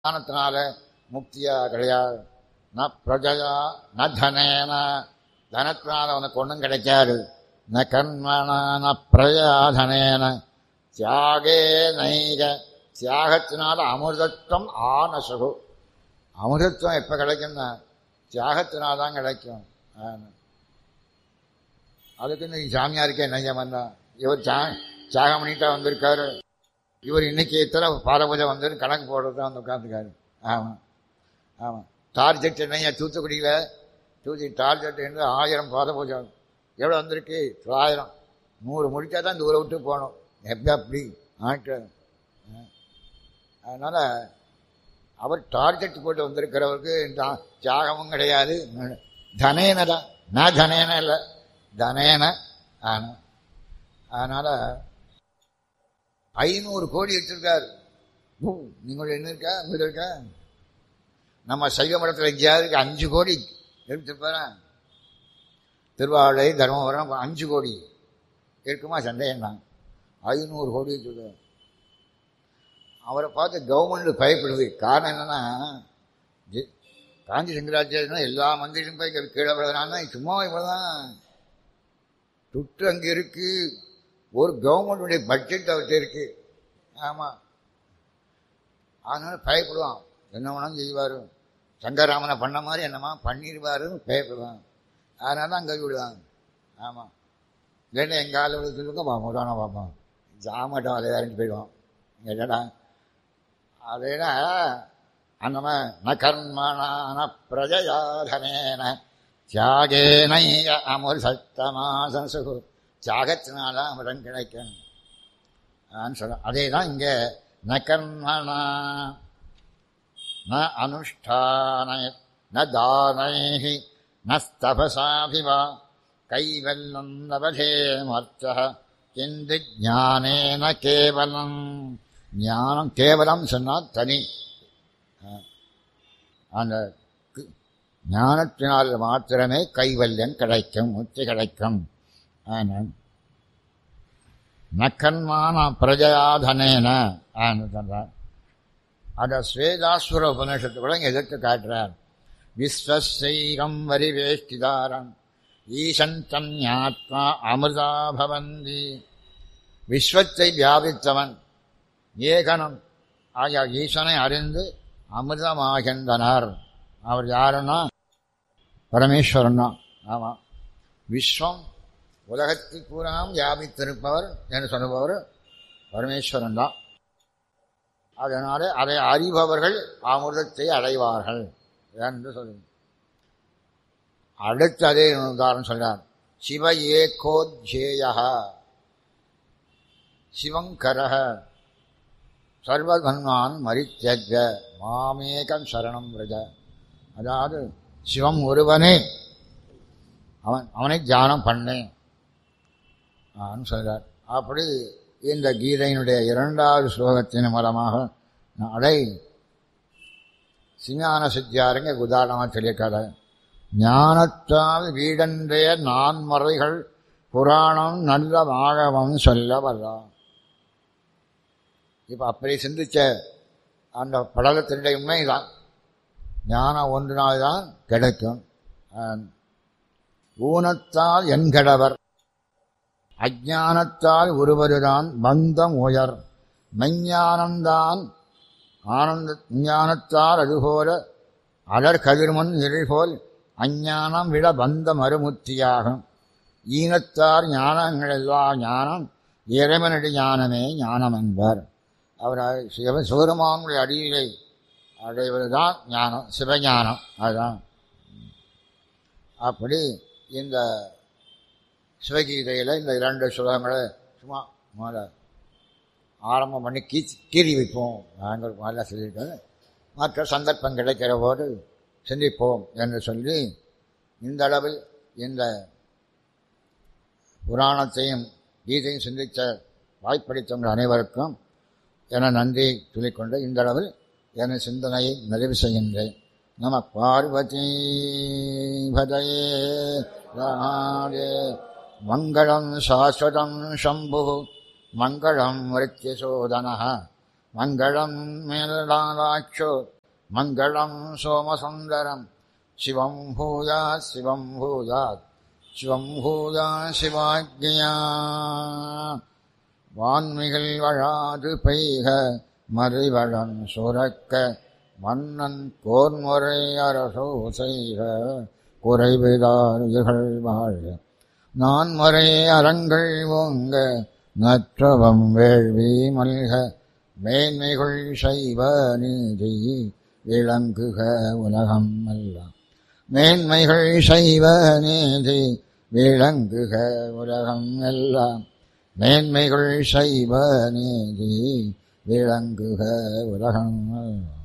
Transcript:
ஞானத்தினால முக்தியா கிடையாது ந பிரஜயா ந தனேன தனத்தினால உனக்கு ஒன்றும் கிடைக்காது ந கர்மண ந பிரயாதனேன தியாகே நைக தியாகத்தினால அமிர்தத்துவம் ஆனசுகு அமிர்தத்துவம் எப்போ கிடைக்கும்னா தியாகத்தினால தான் கிடைக்கும் ஆனா. அதுக்கு இந்த சாமியாருக்கே நையம் வந்தா இவர் சா தியாகம் பண்ணிட்டா வந்திருக்காரு இவர் இன்னைக்கு எத்தனை பாரபூஜை வந்து கணக்கு போடுறது தான் வந்து உட்காந்துருக்காரு ஆமாம் ஆமாம் டார்ஜெட் என்னையா தூத்துக்குடியில் தூத்தி டார்ஜெட் என்று ஆயிரம் பாத பூஜை எவ்வளோ வந்திருக்கு தொள்ளாயிரம் நூறு முடிச்சா தான் இந்த ஊரை விட்டு போகணும் எப்படி அப்படி ஆட்டு அதனால் அவர் டார்கெட் போட்டு வந்திருக்கிறவருக்கு தா- தியாகமும் கிடையாது தனேன தான் நான் தனேன இல்லை தனேன ஆனா அதனால் ஐநூறு கோடி வச்சிருக்காரு ஊ, நீங்களோட என்ன இருக்கா உங்களோட இருக்கா நம்ம சைவ மடத்தில் எங்கேயாவது அஞ்சு கோடி எடுத்துருப்பாரன் திருவாவளை தர்மபுரம் அஞ்சு கோடி இருக்குமா சந்தேகம் தான் ஐநூறு கோடி வச்சிருக்காரு அவரை பார்த்து கவர்மெண்ட் பயப்படுது காரணம் என்னன்னா ஜி- காஞ்சி சங்கராச்சாரியனா எல்லா மந்திரியும் போய் இங்கே கீழே விழுதுனா சும்மா இவ்வளோதான் துட்டு அங்கே இருக்கு ஒரு கவர்மெண்டுடைய பட்ஜெட் அவர்கிட்ட இருக்கு ஆமாம் அதனால பயப்படுவான் என்ன வேணாலும் செய்வார் சங்கராமனை பண்ண மாதிரி என்னமா பண்ணிடுவாருன்னு பயப்படுவான் அதனால தான் அங்கே விடுவாங்க ஆமாம் இல்லைன்னா எங்கள் ஆள் விழுந்துருக்க பார்ப்போம் தானே பார்ப்போம் ஜாமட்டம் அதை இறங்கி போயிடுவான் என்னடா அதேனா அந்த மாதிரி ந கர்மணான பிரஜயாதனேன தியாகேனை அமுர் சத்தமாசு தியாகத்தினால அமிர்தம் கிடைக்கும் நான் சொல்ல அதே தான் இங்கே ந கர்மணா ந அனுஷ்டான ந தானைः न स्तपसाभि वा कैवल्यं लभधेमर्थः किन्तु ज्ञानेन केवलं ஞானம் கேவலம் சொன்னால் தனி அஹ், அந்த கு- ஞானத்தினால் மாத்திரமே கைவல்யம் கிடைக்கும் முக்தி கிடைக்கும் ஆனால் நக்கன்மான பிரஜயாதனேன ஆன்னு சொல்றார் அதை ஸ்வேதாஸ்வர உபநிஷத்து கூட இங்க எதிர்த்து காட்டுறார் விஸ்வசைகம் வரிவேஷ்டிதாரம் ஈசந்தம் ஞாத்மா அமிர்தா பவந்தி விஸ்வத்தை வியாபித்தவன் ஏகனம் ஆகிய ஈசனை அறிந்து அமிர்தமாகின்றனர் அவர் யாருன்னா பரமேஸ்வரன் தான் ஆமாம் விஸ்வம் உலகத்தில் பூராம் வியாபித்திருப்பவர் என்று சொல்லுபவர் பரமேஸ்வரன் தான் அதனாலே அதை அறிபவர்கள் அமிர்தத்தை அடைவார்கள் என்று சொல்லுங்க அடுத்து அதே உதாரணம் சொல்றார் சிவ ஏகோத்யேய சிவங்கரக சர்வகன்மான் மரித்தஜ மாமேகம் சரணம் விரஜ அதாவது சிவம் ஒருவனே அவன் அவனை தியானம் பண்ணேன் ஆன்னு சொல்றார் அப்படி இந்த கீதையினுடைய இரண்டாவது ஸ்லோகத்தின் மூலமாக அதை சிஞான சித்தியாருங்க உதாரணமாக சொல்லியிருக்காரு ஞானத்தால் வீடன்றைய நான்மறைகள் புராணம் நல்ல ஆழவம் சொல்ல வர்றான் இப்போ அப்படி சிந்திச்ச அந்த படலத்தினுடைய உண்மைதான் ஞானம் ஒன்றினால் தான் கிடைக்கும் ஆஹ், ஊனத்தால் என்கடவர் அஜானத்தால் ஒருவருதான் பந்தம் உயர் மெஞ்ஞானம்தான் ஆனந்த ஞானத்தால் அதுபோல அலர் கதிர்முன் இருள்போல் அஞ்ஞானம் விட பந்தம் அருமுத்தியாகும் ஈனத்தார் ஞானங்கள் எல்லா ஞானம் இறைவனடி ஞானமே ஞானம் என்பார் அவர் சிவ சிவருமானுடைய அடியிலை அடைவதுதான் ஞானம் சிவஞானம் அதுதான் அப்படி இந்த சிவகீதையில் இந்த இரண்டு சுலகங்களை சும்மா முதல்ல ஆரம்பம் பண்ணி கீ கீறி வைப்போம் நாங்கள் முதல்ல சொல்லியிருக்கோம் மற்ற சந்தர்ப்பம் கிடைக்கிற போது சிந்திப்போம் என்று சொல்லி இந்த அளவில் இந்த புராணத்தையும் கீதையும் சிந்தித்த வாய்ப்பளித்தவங்கள் அனைவருக்கும் என நன்றி சொல்லிக்கொண்டு இந்த அளவில் என சிந்தனையை நிறைவு செய்கின்றேன் நம பார்வதி பதயே ராதே மங்களம் சாஸ்வதம் சம்பு மங்களம் மிருத்யசோதன மங்களம் மேலாட்சோ மங்களம் சோமசுந்தரம் சிவம் பூயா சிவம் பூயாத் சிவம் பூயா சிவாஜ்யா வான்மிகள் வழாது பெய்க மறிவழன் சுரக்க மன்னன் கோன்முறை அரசோ செய்க குறைவிதார்கள் வாழ்க நான் முறை அறங்கள் ஓங்க நற்றவம் வேள்வி மல்க மேன்மைகள் செய்வ நீதி விளங்குக உலகம் எல்லாம் மேன்மைகள் செய்வ நீதி விளங்குக உலகம் எல்லாம் மேன்மைகள் செய்வ நீதி விளங்குக உலகம் எல்லாம்